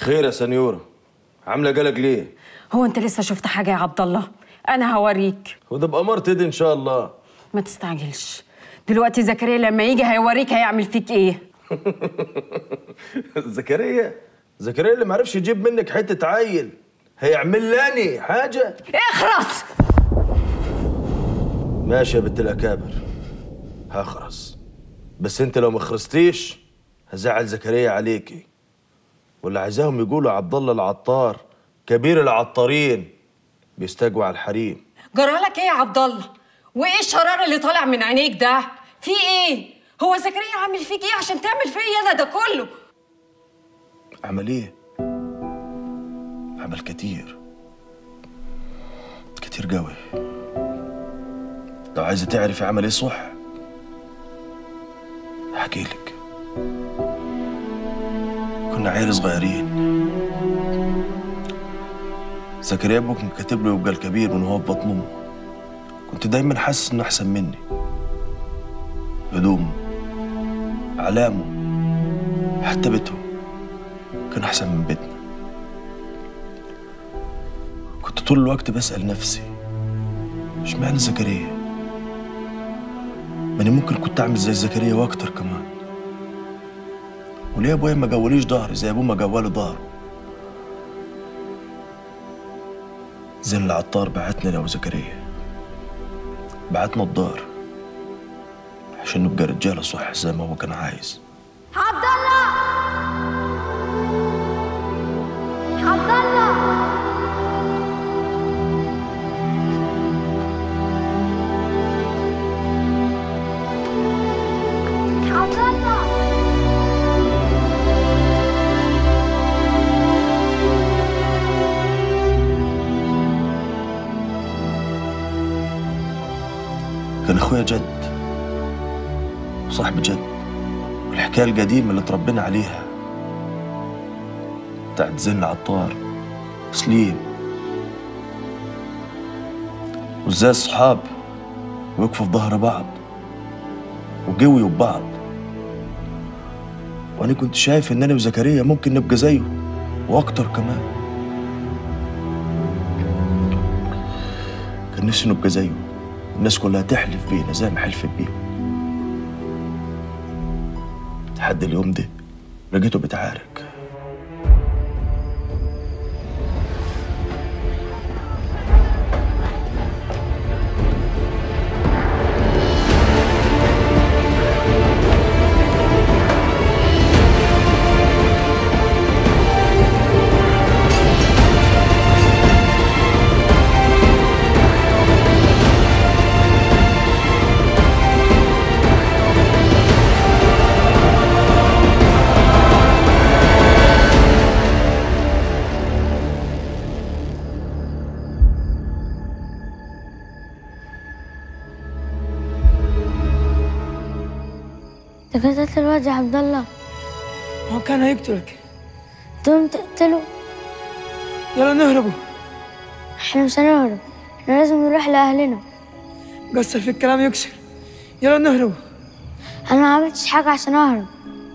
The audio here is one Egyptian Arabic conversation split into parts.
خير يا سنيورة عاملة قلق ليه؟ هو انت لسه شفت حاجه يا عبد الله انا هوريك وده بأمر تدي إن شاء الله ما تستعجلش دلوقتي زكريا لما يجي هيوريك هيعمل فيك ايه زكريا زكريا اللي معرفش يجيب منك حتة عيل هيعمل لاني حاجة اخرس ماشي يا بنت الأكابر هخرس بس انت لو ما خرستيش هزعل زكريا عليكي واللي عايزاهم يقولوا عبد الله العطار كبير العطارين بيستجوع الحريم جرالك ايه يا عبد الله وايه الشرار اللي طالع من عينيك ده في ايه هو زكريا عامل فيك ايه عشان تعمل فيا انا ده كله عمل ايه؟ عمل كتير كتير قوي لو عايزة تعرفي عمل ايه صح احكي لك كنا عيال صغيرين زكريا ابوك كان كاتب له يبقى الكبير من هو في بطن امه كنت دايما حاسس انه احسن مني هدومه اعلامه حتى بيتهم كان احسن من بيتنا كنت طول الوقت بسأل نفسي اشمعنى زكريا ما انا ممكن كنت اعمل زي زكريا واكتر كمان وليه ابويا ما جوليش ظهري زي ابوه ما جوالي ظهره زين العطار بعتنا انا وزكريا بعتنا الدار عشان نبقى رجاله صح زي ما هو كان عايز عبد الله عبد الله عبد الله كان اخويا جد وصاحب جد والحكايه القديمه اللي اتربينا عليها بتاعت زين العطار سليم وازاي الصحاب وقفوا في ظهر بعض وقويوا ببعض وانا كنت شايف ان انا وزكريا ممكن نبقى زيه واكتر كمان كان نفسي نبقى زيه الناس كلها تحلف بينا زي ما حلفت بيه لحد اليوم ده لقيته بيتعارك انت قتلت الواد يا عبد الله هو كان هيقتلك تقوم تقتله يلا نهربوا احنا مش هنهرب احنا لازم نروح لأهلنا قصر في الكلام يكسر يلا نهربوا انا ما عملتش حاجة عشان اهرب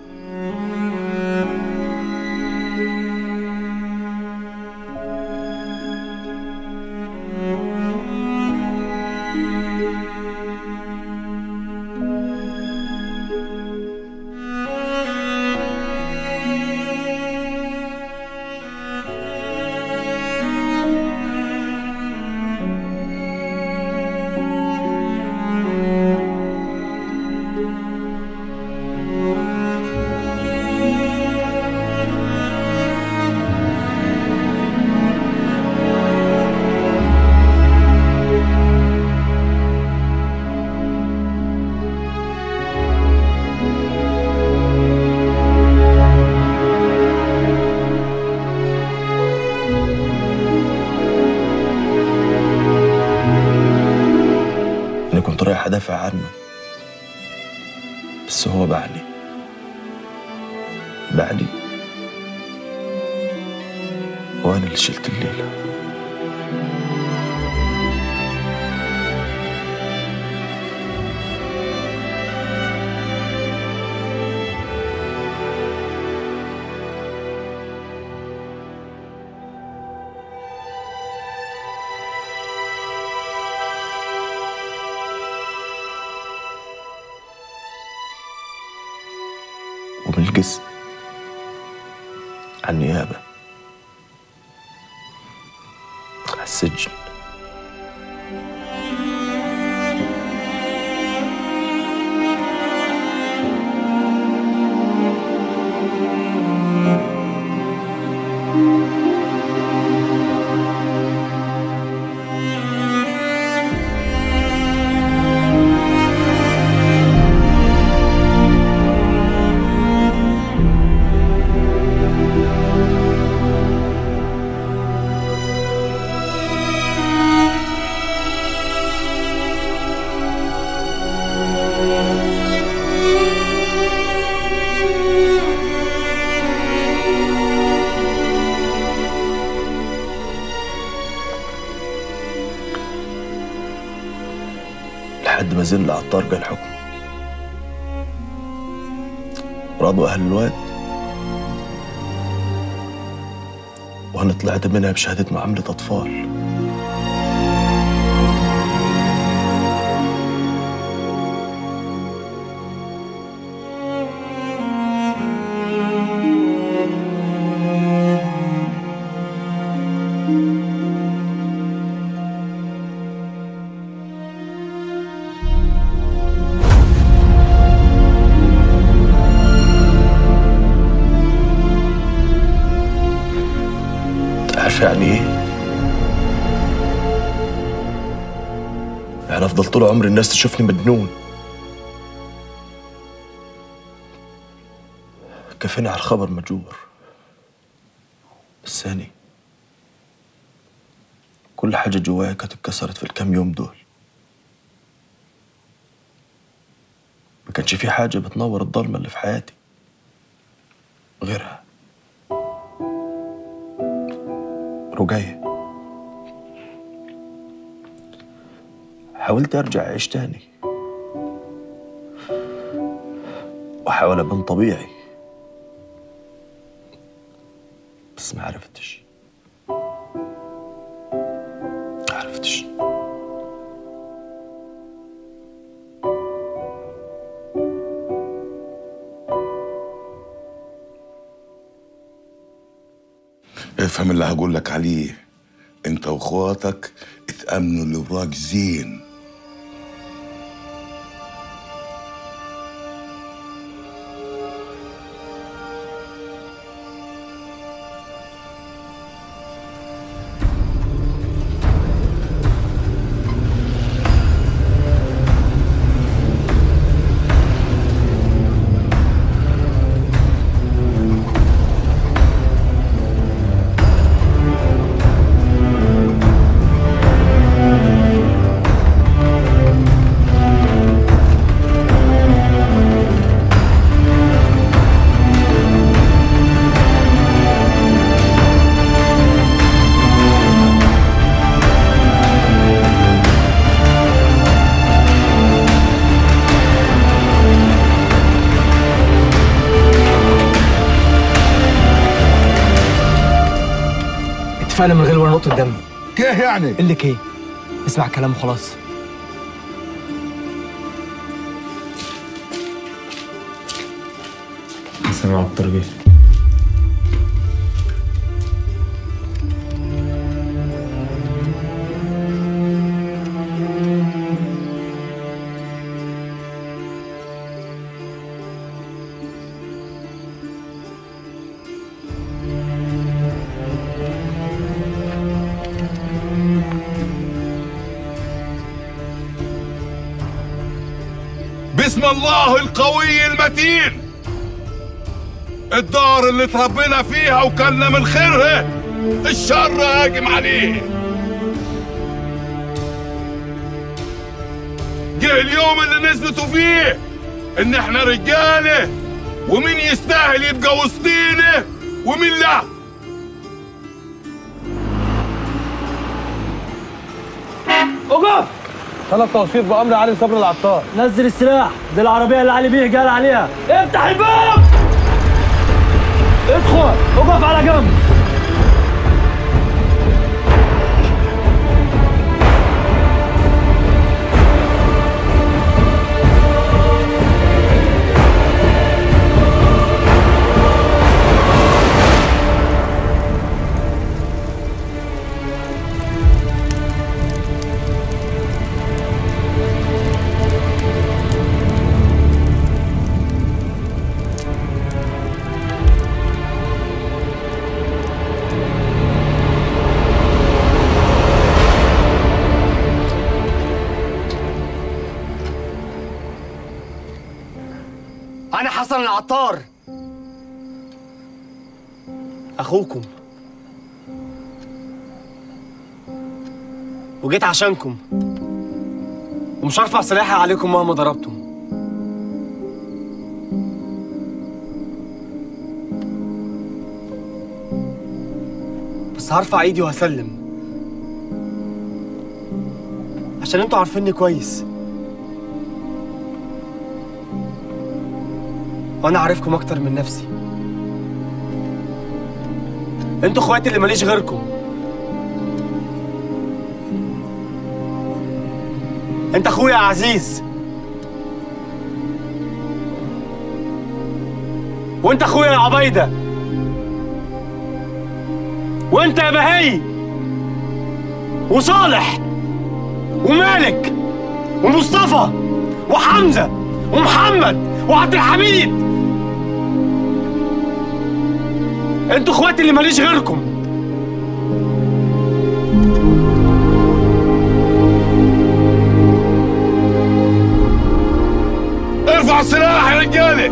انا كنت رايح ادافع عنه بس هو باعني باعني وانا اللي شلت الليله على النيابة على السجن لحد ما زل العطار قال الحكم رضوا أهل الواد وأنا طلعت منها بشهادة معاملة أطفال تعرف يعني ايه؟ يعني افضل طول عمري الناس تشوفني مجنون كفيني على الخبر مجور بس هاني كل حاجة جوايا كانت اتكسرت في الكام يوم دول ما كانش في حاجة بتنور الضلمة اللي في حياتي غيرها رجية حاولت أرجع أعيش تاني وأحاول أبان طبيعي بس ما عرفتش ما عرفتش افهم اللي هقول لك عليه انت واخواتك اتأمنوا لوراك زين اتفقنا من غير ولا نقطة دم كيه يعني اللي ايه اسمع كلامه خلاص حسن عبد الرجيل بسم الله القوي المتين الدار اللي تربينا فيها وكلنا من خيرها الشر هاجم عليه جه اليوم اللي نزلتوا فيه ان احنا رجاله ومين يستاهل يبقى وسطينا ومين لا اقف طلب توصيف بأمر علي صبر العطار نزل السلاح دي العربية اللي علي بيه قال عليها افتح الباب ادخل اقف على جنب العطار اخوكم وجيت عشانكم ومش هرفع سلاحي عليكم مهما ضربتم بس هرفع ايدي وهسلم عشان انتوا عارفيني كويس وانا عارفكم اكتر من نفسي انتوا اخواتي اللي ماليش غيركم انت اخويا يا عزيز وانت اخويا يا عبيده وانت يا بهي وصالح ومالك ومصطفى وحمزه ومحمد وعبد الحميد انتوا اخواتي اللي ماليش غيركم ارفع السلاح يا رجاله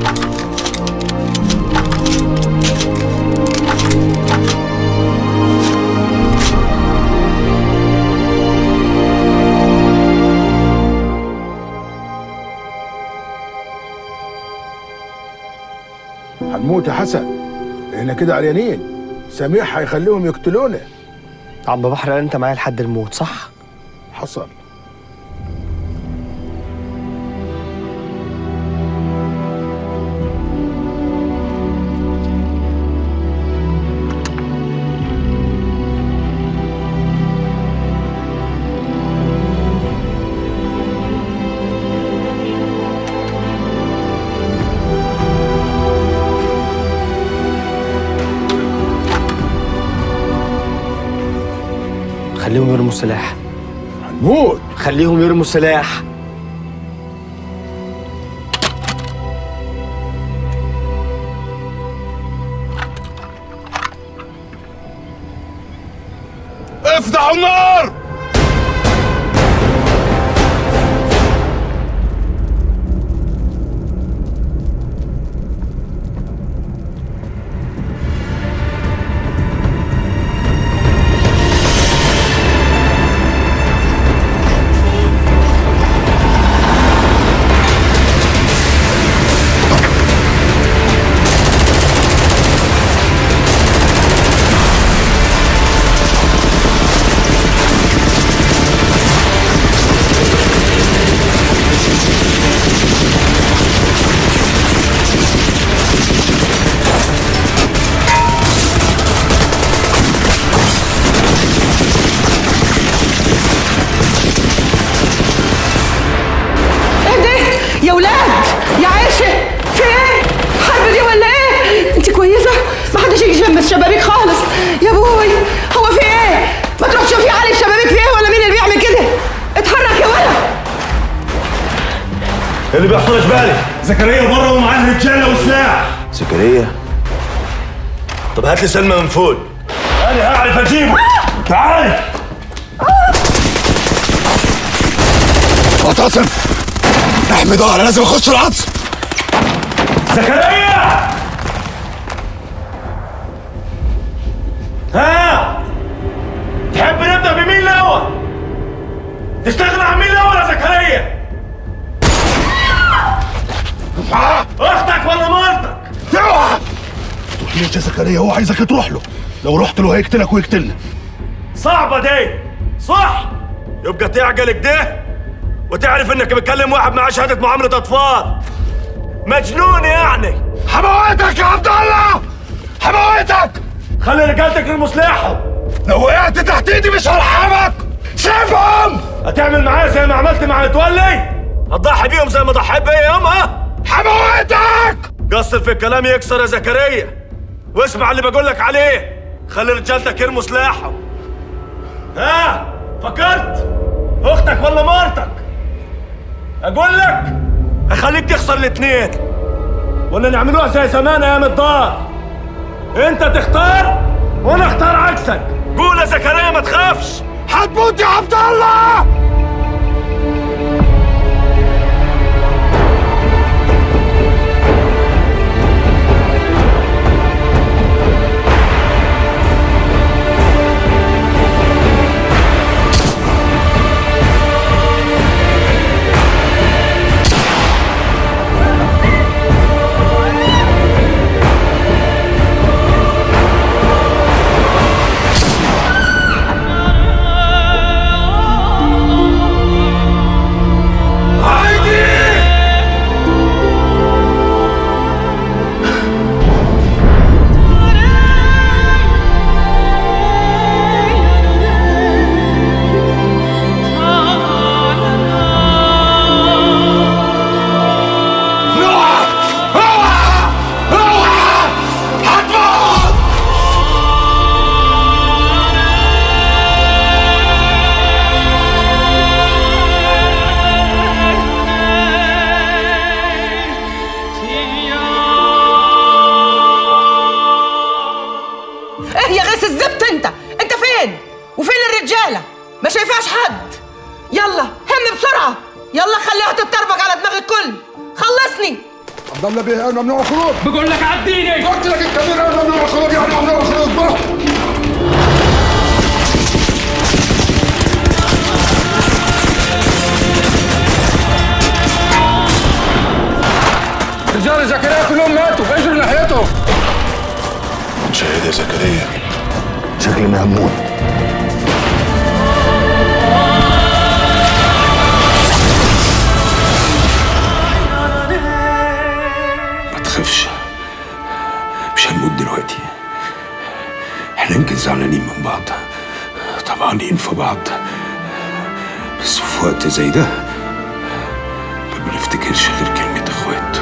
هنموت يا حسن احنا كده عريانين سميح هيخليهم يقتلونا عم بحر انت معايا لحد الموت صح حصل خليهم يرموا السلاح هنموت خليهم يرموا السلاح افتحوا النار ايه ده يا ولاد يا عيشه في ايه حرب دي ولا ايه انت كويسه ما حدش يجي جنب الشبابيك خالص يا ابوي هو في ايه ما تروح شوفي علي الشبابيك في ايه ولا مين اللي بيعمل كده اتحرك يا ولد اللي بيحصل بالي زكريا بره ومعاه رجاله وسلاح زكريا طب هات لي سلمى من فوق انا هعرف اجيبه تعال معتصم احمي ظهري لازم اخش العطس زكريا ها تحب نبدا بمين الاول تستغنى عن مين الاول يا زكريا اختك ولا مرتك اوعى تروحليش يا زكريا هو عايزك تروح له لو رحت له هيقتلك ويقتلنا صعبه دي صح يبقى تعقل كده وتعرف انك بتكلم واحد معاه شهاده معامله اطفال مجنون يعني حمويتك يا عبد الله حمويتك خلي رجالتك يرموا سلاحهم لو وقعت تحت ايدي مش هرحمك سيبهم هتعمل معايا زي ما عملت مع متولي هتضحي بيهم زي ما ضحيت بيا يومها حمويتك قصر في الكلام يكسر يا زكريا واسمع اللي بقول لك عليه خلي رجالتك يرموا سلاحهم ها فكرت اختك ولا مرتك اقول لك اخليك تخسر الاثنين ولا نعملوها زي زمان ايام الدار انت تختار وانا اختار عكسك قول يا زكريا ما تخافش هتموت يا عبد الله رجاله ما شايفاش حد يلا هم بسرعه يلا خليها تتطربق على دماغ الكل خلصني عبد الله بيه انا ممنوع الخروج بقول لك عديني قلت لك الكبير انا ممنوع الخروج يعني ممنوع الخروج بره رجال زكريا كلهم ماتوا اجروا ناحيته شهيد يا زكريا شكلنا همون ما تخافش مش هنموت دلوقتي احنا يمكن زعلانين من بعض طمعانين في بعض بس في وقت زي ده ما بنفتكرش غير كلمة اخوات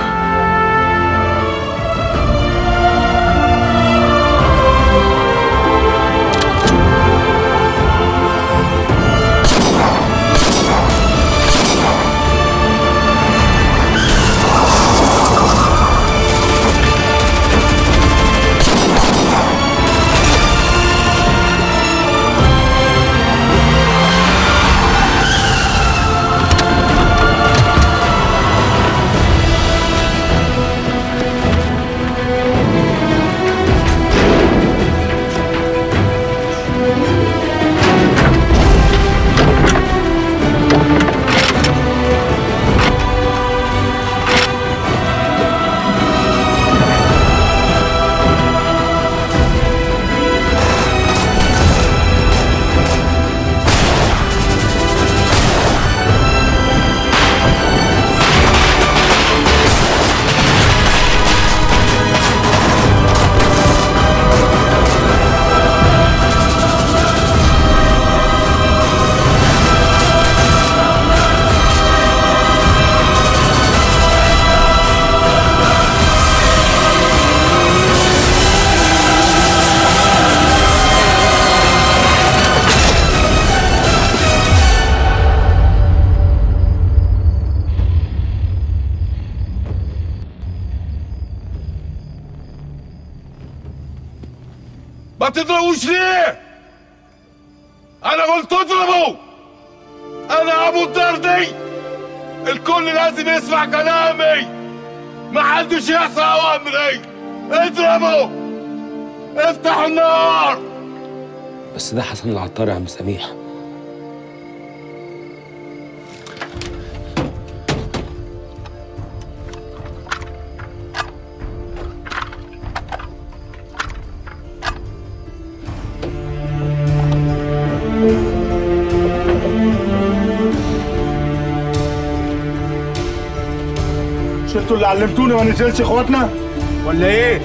ما تضربوش ليه انا قلت اضربوا انا ابو الدردي الكل لازم يسمع كلامي ما حدش يعصى اوامري اضربوا افتحوا النار بس ده حسن العطار يا عم سميح شفتوا اللي علمتوني ما نزلش اخواتنا ولا ايه؟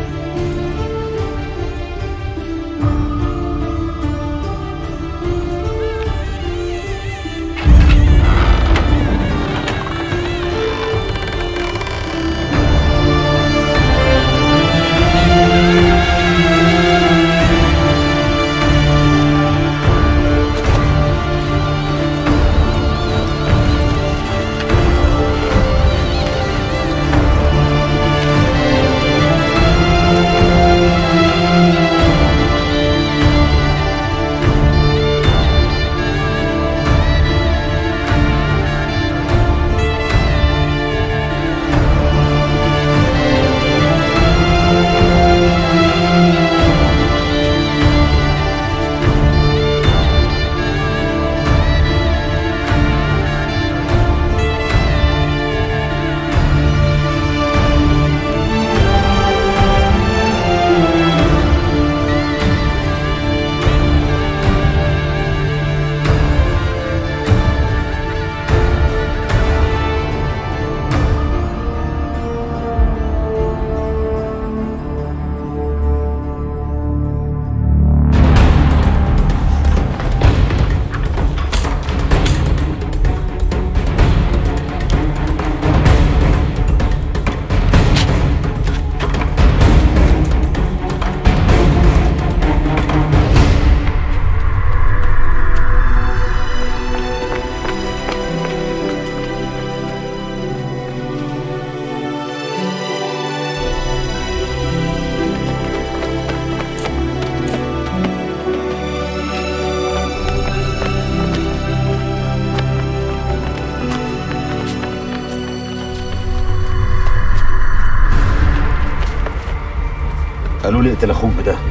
قالوا لي اقتل اخوك بده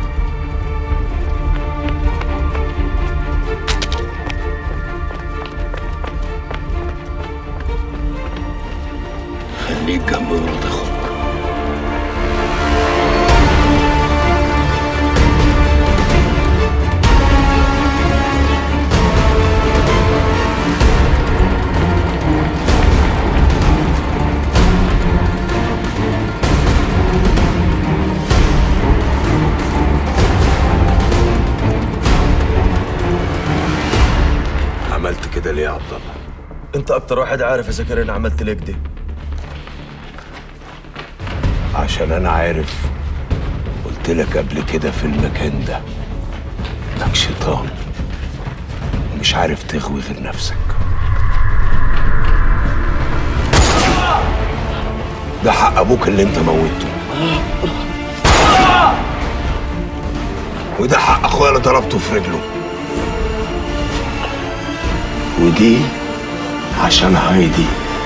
خليك جنب مرات اخوك عملت كده ليه يا عبد الله؟ انت اكتر واحد عارف يا زكريا انا عملت ليه كده عشان انا عارف قلت لك قبل كده في المكان ده انك شيطان ومش عارف تغوي غير نفسك ده حق ابوك اللي انت موته وده حق اخويا اللي ضربته في رجله ودي عشان هايدي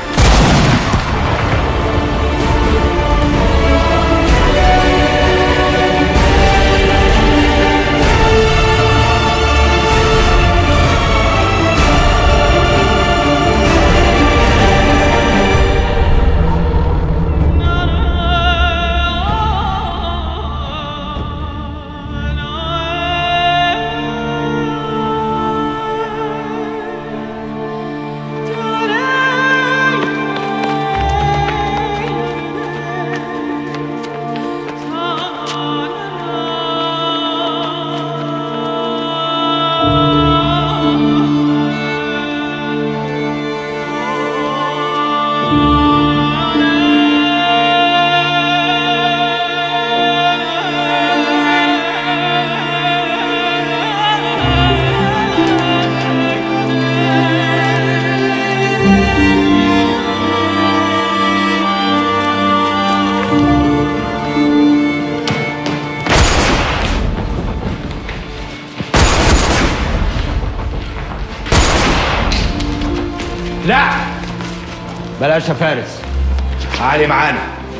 لا بلاش يا فارس علي معانا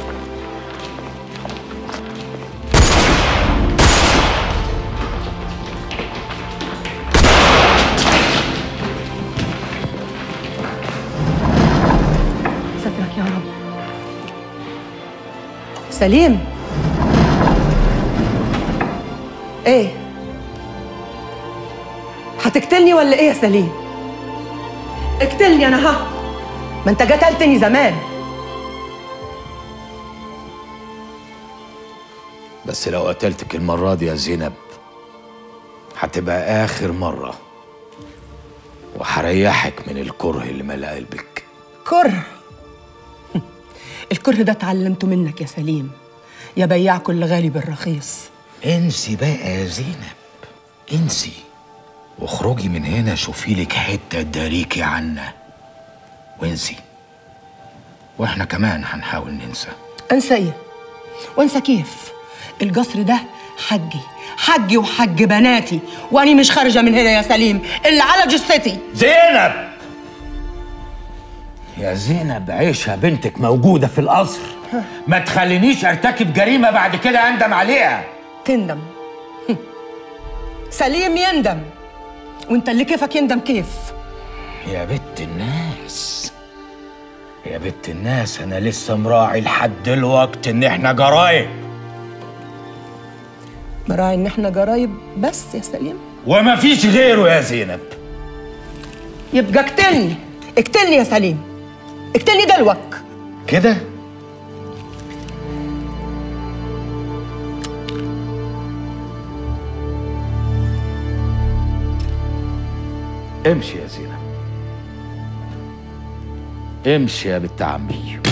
سترك يا رب سليم ايه هتقتلني ولا ايه يا سليم اقتلني انا ها ما انت قتلتني زمان بس لو قتلتك المرة دي يا زينب هتبقى آخر مرة وهريحك من الكره اللي ملا قلبك كره الكره ده اتعلمته منك يا سليم يا بياع كل غالي بالرخيص انسي بقى يا زينب انسي واخرجي من هنا شوفي لك حتة تداريكي عنا وانسي واحنا كمان هنحاول ننسى انسى ايه وانسى كيف القصر ده حجي حجي وحج بناتي واني مش خارجه من هنا يا سليم الا على جثتي زينب يا زينب عيشها بنتك موجودة في القصر ما تخلينيش ارتكب جريمة بعد كده اندم عليها تندم سليم يندم وانت اللي كيفك يندم كيف يا بنت الناس يا بنت الناس انا لسه مراعي لحد دلوقتي ان احنا جرايم مراعي ان احنا جرايب بس يا سليم وما فيش غيره يا زينب يبقى اقتلني اقتلني يا سليم اقتلني دلوك كده امشي يا زينب امشي يا بنت عمي